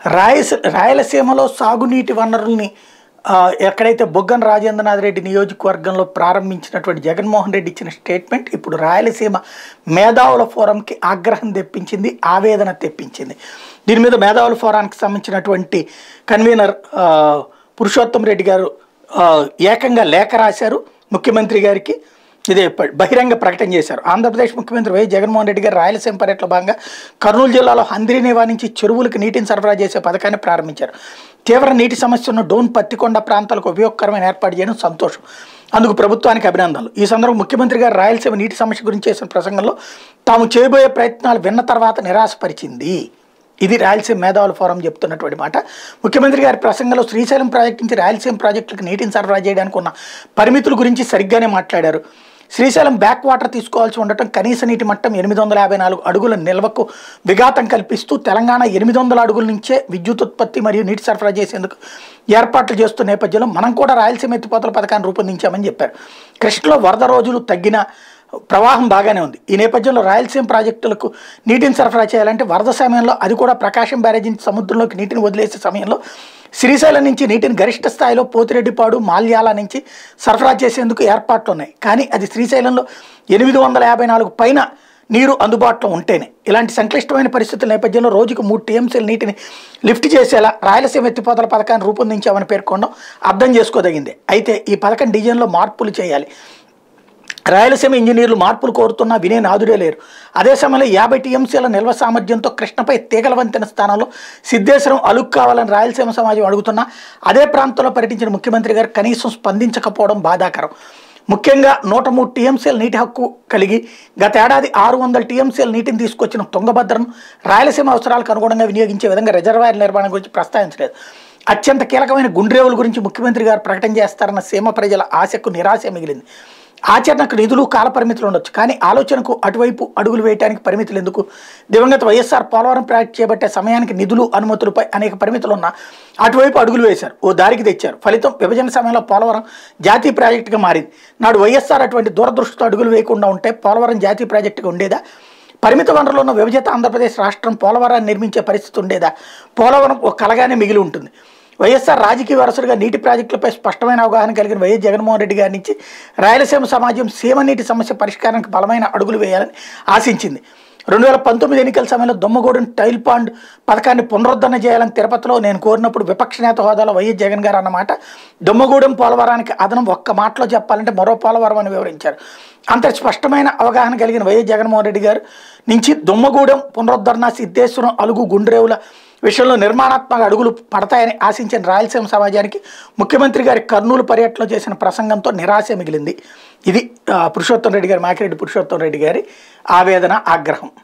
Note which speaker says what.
Speaker 1: రాయస రాయలసీమలో సాగునీటి వనరుల్ని ఆ, ఎక్కడైతే బొగ్గన రాజేంద్రనాథ్ రెడ్డి నియోజకవర్గంలో ప్రారంభించినటువంటి జగన్మోహన్ రెడ్డి ఇచ్చిన స్టేట్మెంట్ ఇప్పుడు రాయలసీమ మేధావుల ఫోరంకి ఆగ్రహం తెప్పించింది ఆవేదన తెప్పించింది దీని మీద మేధావుల ఫోరానికి సంబంధించినటువంటి కన్వీనర్ ఆ, పురుషోత్తం రెడ్డి గారు ఆ, ఏకంగా లేఖ రాశారు ముఖ్యమంత్రి గారికి ఇదే ప- బహిరంగ ప్రకటన చేశారు ఆంధ్రప్రదేశ్ ముఖ్యమంత్రి వైఎస్ జగన్మోహన్ రెడ్డి గారు రాయలసీమ పర్యటనలో భాగంగా కర్నూలు జిల్లాలో హంద్రీనేవా నుంచి చెరువులకు నీటిని సరఫరా చేసే పథకాన్ని ప్రారంభించారు తీవ్ర నీటి సమస్య ఉన్న డోన్ పత్తికొండ ప్రాంతాలకు ఉపయోగకరమైన ఏర్పాటు చేయడం సంతోషం అందుకు ప్రభుత్వానికి అభినందనలు ఈ సందర్భంగా ముఖ్యమంత్రి గారు రాయలసీమ నీటి సమస్య గురించి చేసిన ప్రసంగంలో తాము చేయబోయే ప్రయత్నాలు విన్న తర్వాత నిరాశపరిచింది ఇది రాయలసీమ మేధావుల ఫోరం చెప్తున్నటువంటి మాట ముఖ్యమంత్రి గారి ప్రసంగంలో శ్రీశైలం ప్రాజెక్టు నుంచి రాయలసీమ ప్రాజెక్టులకు నీటిని సరఫరా చేయడానికి ఉన్న పరిమితుల గురించి సరిగ్గానే మాట్లాడారు శ్రీశైలం బ్యాక్ వాటర్ తీసుకోవాల్సి ఉండటం కనీస నీటి మట్టం ఎనిమిది వందల యాభై నాలుగు అడుగుల నిల్వకు విఘాతం కల్పిస్తూ తెలంగాణ ఎనిమిది వందల అడుగుల నుంచే విద్యుత్ ఉత్పత్తి మరియు నీటి సరఫరా చేసేందుకు ఏర్పాట్లు చేస్తున్న నేపథ్యంలో మనం కూడా రాయలసీమ ఎత్తిపోతల పథకాన్ని రూపొందించామని చెప్పారు కృష్ణలో వరద రోజులు తగ్గిన ప్రవాహం బాగానే ఉంది ఈ నేపథ్యంలో రాయలసీమ ప్రాజెక్టులకు నీటిని సరఫరా చేయాలంటే వరద సమయంలో అది కూడా ప్రకాశం బ్యారేజీ నుంచి సముద్రంలోకి నీటిని వదిలేసే సమయంలో శ్రీశైలం నుంచి నీటిని గరిష్ట స్థాయిలో పోతిరెడ్డిపాడు మాల్యాల నుంచి సరఫరా చేసేందుకు ఏర్పాట్లు ఉన్నాయి కానీ అది శ్రీశైలంలో ఎనిమిది వందల యాభై నాలుగు పైన నీరు అందుబాటులో ఉంటేనే ఇలాంటి సంక్లిష్టమైన పరిస్థితుల నేపథ్యంలో రోజుకు మూడు టీఎంసీల నీటిని లిఫ్ట్ చేసేలా రాయలసీమ ఎత్తిపోతల పథకాన్ని రూపొందించామని పేర్కొనడం అర్థం చేసుకోదగింది అయితే ఈ పథకం డిజైన్లో మార్పులు చేయాలి రాయలసీమ ఇంజనీర్లు మార్పులు కోరుతున్నా వినే నాదుడే లేరు అదే సమయంలో యాభై టీఎంసీల నిల్వ సామర్థ్యంతో కృష్ణపై తీగల వంతెన స్థానంలో సిద్ధేశ్వరం అలుగు కావాలని రాయలసీమ సమాజం అడుగుతున్నా అదే ప్రాంతంలో పర్యటించిన ముఖ్యమంత్రి గారు కనీసం స్పందించకపోవడం బాధాకరం ముఖ్యంగా నూట మూడు టీఎంసీల నీటి హక్కు కలిగి గతేడాది ఆరు వందల టీఎంసీల నీటిని తీసుకొచ్చిన తుంగభద్రను రాయలసీమ అవసరాలకు అనుగుణంగా వినియోగించే విధంగా రిజర్వాయర్ నిర్మాణం గురించి ప్రస్తావించలేదు అత్యంత కీలకమైన గుండ్రేవుల గురించి ముఖ్యమంత్రి గారు ప్రకటన చేస్తారన్న సీమ ప్రజల ఆశకు నిరాశ మిగిలింది ఆచరణకు నిధులు కాల పరిమితులు ఉండొచ్చు కానీ ఆలోచనకు అటువైపు అడుగులు వేయడానికి పరిమితులు ఎందుకు దివంగత వైఎస్ఆర్ పోలవరం ప్రాజెక్ట్ చేపట్టే సమయానికి నిధులు అనుమతులపై అనేక పరిమితులు ఉన్నా అటువైపు అడుగులు వేశారు ఓ దారికి తెచ్చారు ఫలితం విభజన సమయంలో పోలవరం జాతీయ ప్రాజెక్టుగా మారింది నాడు వైఎస్ఆర్ అటువంటి దూరదృష్టితో అడుగులు వేయకుండా ఉంటే పోలవరం జాతీయ ప్రాజెక్టుగా ఉండేదా పరిమిత వనరులు ఉన్న విభజిత ఆంధ్రప్రదేశ్ రాష్ట్రం పోలవరాన్ని నిర్మించే పరిస్థితి ఉండేదా పోలవరం ఒక కలగానే మిగిలి ఉంటుంది వైఎస్ఆర్ రాజకీయ వారసుడిగా నీటి ప్రాజెక్టులపై స్పష్టమైన అవగాహన కలిగిన వైఎస్ జగన్మోహన్ రెడ్డి గారి నుంచి రాయలసీమ సమాజం సీమ నీటి సమస్య పరిష్కారానికి బలమైన అడుగులు వేయాలని ఆశించింది రెండు వేల పంతొమ్మిది ఎన్నికల సమయంలో దొమ్మగూడెం టైల్ పాండ్ పథకాన్ని పునరుద్ధరణ చేయాలని తిరుపతిలో నేను కోరినప్పుడు విపక్ష నేత హోదాలో వైఎస్ జగన్ గారు అన్నమాట దొమ్మగూడెం పోలవరానికి అదనం ఒక్క మాటలో చెప్పాలంటే మరో పోలవరం అని వివరించారు అంత స్పష్టమైన అవగాహన కలిగిన వైఎస్ జగన్మోహన్ రెడ్డి గారు నుంచి దొమ్మగూడెం పునరుద్ధరణ సిద్ధేశ్వరం అలుగు గుండ్రేవుల విషయంలో నిర్మాణాత్మక అడుగులు పడతాయని ఆశించిన రాయలసీమ సమాజానికి ముఖ్యమంత్రి గారి కర్నూలు పర్యటనలో చేసిన ప్రసంగంతో నిరాశ మిగిలింది ఇది ఆ, పురుషోత్తం రెడ్డి గారి మాకిరెడ్డి పురుషోత్తం రెడ్డి గారి ఆవేదన ఆగ్రహం